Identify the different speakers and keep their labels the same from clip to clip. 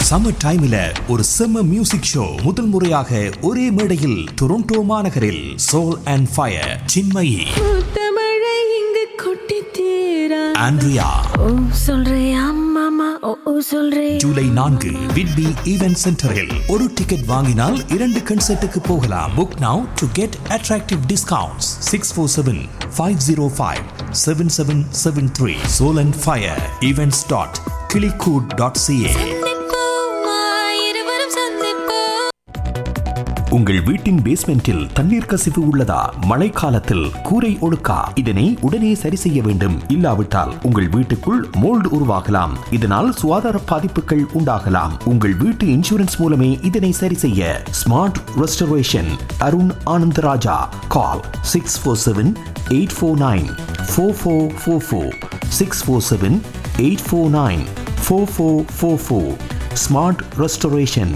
Speaker 1: Summer டைம்ல ஒரு செம்ம மியூசிக் ஷோ முதல் முறையாக ஒரே மேடையில் டொரண்டோ மாநகரில் சோல் அண்ட் ஃபயர் சின்மயி
Speaker 2: முத்தமழை இங்கு கொட்டி தீரா
Speaker 1: ஆண்ட்ரியா
Speaker 2: ஓ சொல்றியா மாமா ஓ ஓ சொல்றே
Speaker 1: ஜூலை நான்கு விட்பி ஈவென்ட் சென்டரில் ஒரு டிக்கெட் வாங்கினால் இரண்டு கன்சர்ட்டுக்கு போகலாம் book now to get attractive discounts six four seven five zero five seven seven seven three soul and fire events dot கிளிகூட் டாட் சிஏ உங்கள் வீட்டின் பேஸ்மெண்டில் தண்ணீர் கசிவு உள்ளதா மழைக்காலத்தில் கூரை ஒழுக்கா இதனை உடனே சரி செய்ய வேண்டும் இல்லாவிட்டால் உங்கள் வீட்டுக்குள் மோல்டு உருவாகலாம் இதனால் சுகாதார பாதிப்புகள் உண்டாகலாம் உங்கள் வீட்டு இன்சூரன்ஸ் மூலமே இதனை சரி செய்ய smart restoration Arun Anandaraja call six four seven eight four nine four four four four six four seven eight four nine four four four four smart restoration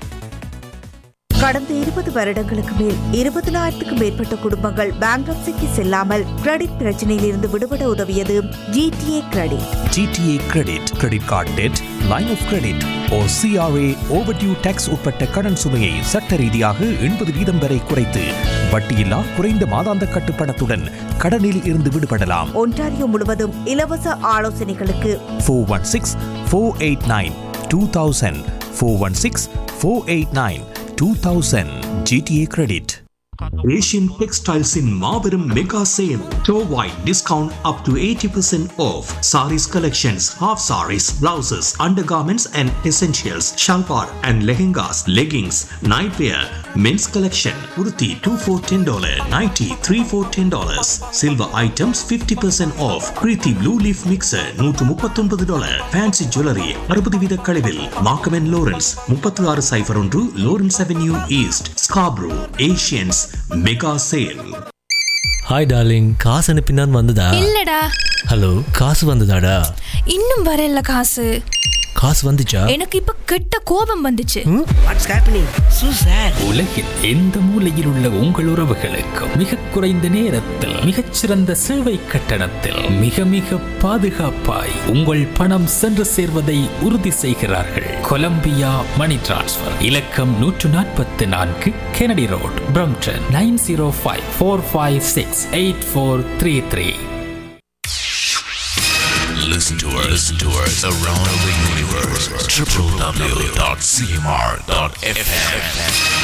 Speaker 3: கடந்த இருபது வருடங்களுக்கு மேல் இருபதினாயிரத்துக்கும் மேற்பட்ட குடும்பங்கள் பேங்க்ரப்சிக்கு செல்லாமல் கிரெடிட் பிரச்சனையிலிருந்து விடுபட உதவியது GTA credit
Speaker 1: GTA credit credit card debt line of credit or CRA overdue taxes உட்பட்ட கடன் சுமையை சட்ட ரீதியாக எண்பது வீதம் வரை குறைத்து வட்டியில்லா குறைந்த மாதாந்த கட்டுப்பணத்துடன் கடனில் இருந்து விடுபடலாம்
Speaker 3: ஒன்டாரியோ முழுவதும் இலவச ஆலோசனைகளுக்கு
Speaker 1: four one six four eight nine two thousand four one six four eight nine two thousand GTA credit Asian டெக்ஸ்டைல்ஸின் மாபெரும் மெகா சேல் டோ வைட் discount up to eighty percent off saris collections half saris blouses undergarments and essentials shalwar and lehengas leggings nightwear men's collection உடுத்தி two for ten dollar nighty three for ten dollars silver items fifty percent off Preethi blue leaf mixer நூற்று முப்பத்தொன்பது dollar fancy jewellery அறுபது வீத கழிவில் மார்க்கமென் Lawrence முப்பத்தி ஆறு cipher ஒன்று Lawrence avenue east Scarborough Asians mega sale
Speaker 4: hi darling காசு அனுப்பினான் வந்ததா
Speaker 5: இல்லடா
Speaker 4: ஹலோ காசு வந்ததாடா
Speaker 5: இன்னும் வரல காசு
Speaker 4: காசு வந்துச்சா
Speaker 5: எனக்கு இப்ப கெட்ட கோபம் வந்துச்சு
Speaker 6: வாட்ஸ் ஹேப்பனிங் சூசர்
Speaker 7: உலகில் எந்த மூலையில் உள்ள உங்கள் உறவுகளுக்கும் மிக குறைந்த நேரத்தில் மிகச்சிறந்த சேவை கட்டணத்தில் மிக மிக பாதுகாப்பாய் உங்கள் பணம் சென்று சேர்வதை உறுதி செய்கிறார்கள் கொலம்பியா மணி டிரான்ஸ்ஃபர் இலக்கம் நூற்று நாற்பத்தி நான்கு Kennedy road Brampton nine zero five four five six eight four three three
Speaker 8: Listen to us, listen to us around the universe. www.cmr.fm.